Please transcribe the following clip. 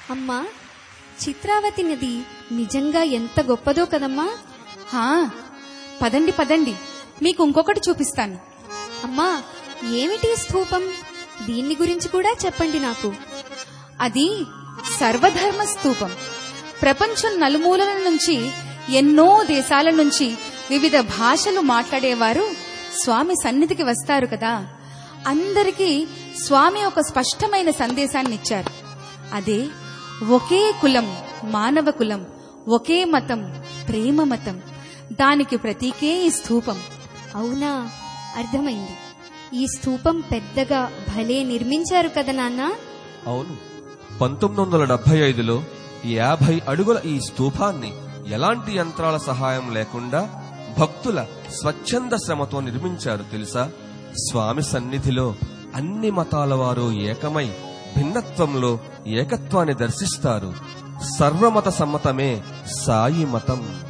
అమ్మా చిత్రావతి నది నిజంగా ఎంత గొప్పదో కదమ్మా హా పదండి పదండి మీకు ఇంకొకటి చూపిస్తాను అమ్మా ఏమిటి ఈ స్థూపం దీన్ని గురించి కూడా చెప్పండి నాకు అది సర్వధర్మ స్తూపం ప్రపంచం నలుమూలల నుంచి ఎన్నో దేశాల నుంచి వివిధ భాషలు మాట్లాడేవారు స్వామి సన్నిధికి వస్తారు కదా అందరికీ స్వామి ఒక స్పష్టమైన సందేశాన్ని ఇచ్చారు అదే ఒకే కులం మానవ కులం ఒకే మతం ప్రేమ మతం దానికి ప్రతీకే ఈ స్థూపం అవునా అర్థమైంది ఈ స్థూపం పెద్దగా భలే నిర్మించారు కదా నాన్న అవును పంతొమ్మిది వందల డెబ్బై ఐదులో యాభై అడుగుల ఈ స్తూపాన్ని ఎలాంటి యంత్రాల సహాయం లేకుండా భక్తుల స్వచ్ఛంద శ్రమతో నిర్మించారు తెలుసా స్వామి సన్నిధిలో అన్ని మతాల వారు ఏకమై భిన్నత్వంలో ఏకత్వాన్ని దర్శిస్తారు సర్వమత సమ్మతమే సాయి మతం